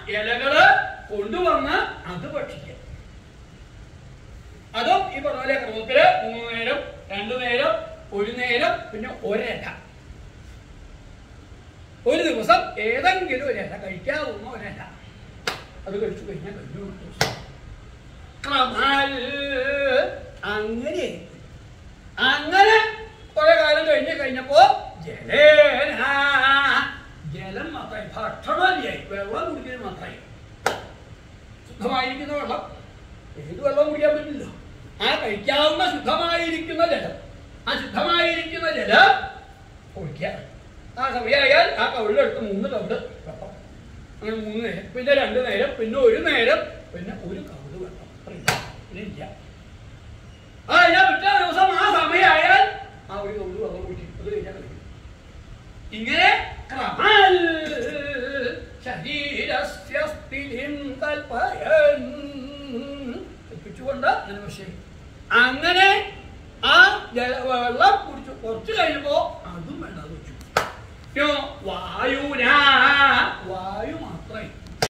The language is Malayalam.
ഇലകള് കൊണ്ടുവന്ന് അത് ഭക്ഷിക്കുക അതും ഈ പറഞ്ഞ പോലെ ക്രമത്തില് മൂന്ന് നേരം രണ്ടു നേരം ഒരു നേരം പിന്നെ ഒരില ഒരു ദിവസം ഏതെങ്കിലും ഒരു ഇല കഴിക്കാവുന്ന ഒരില അത് കഴിച്ചു കഴിഞ്ഞാൽ കഴിഞ്ഞു ഒരു ദിവസം. ക്രമാൽ അങ്ങനെ അങ്ങനെ കുറെ കാലം കഴിഞ്ഞ് കഴിഞ്ഞപ്പോ ജലേന ജലം മാത്രമായി ഭക്ഷണമല്ലായി വെള്ളം കുടിക്കുന്നത് മാത്രമായി ശുദ്ധമായിരിക്കുന്ന വെള്ളം ഏത് വെള്ളം കുടിക്കാൻ പറ്റില്ല ആ കഴിക്കാവുന്ന ശുദ്ധമായിരിക്കുന്ന ജലം ആ ശുദ്ധമായിരിക്കുന്ന ജലം കുടിക്കുക ആ സമയമായാൽ ആ കവിളെടുത്ത് മൂന്ന് കവിള് വെള്ളം അങ്ങനെ മൂന്ന് നേരം പിന്നെ രണ്ട് നേരം പിന്നെ ഒരു നേരം പിന്നെ ഒരു കവിള് വെള്ളം അത്രയില്ല. പിന്നെ ഇല്ല ആ ഞാൻ പിറ്റേ ദിവസം ആ സമയമായാൽ ആ ഒരു കവിള് വെള്ളം കുടിക്കും അത് കഴിഞ്ഞാൽ കഴിക്കും ഇങ്ങനെ ക്രമാൽ ശരീരസ്യ സ്ഥിതിം കൽപ്പയൻ കൽപ്പിച്ചുകൊണ്ട് അങ്ങനെ പക്ഷേ അങ്ങനെ ആ ജല വെള്ളം കുടിച്ചു കുറച്ച് കഴിയുമ്പോ അതും വേണ്ട അത് വെച്ചു യോ വായുനാ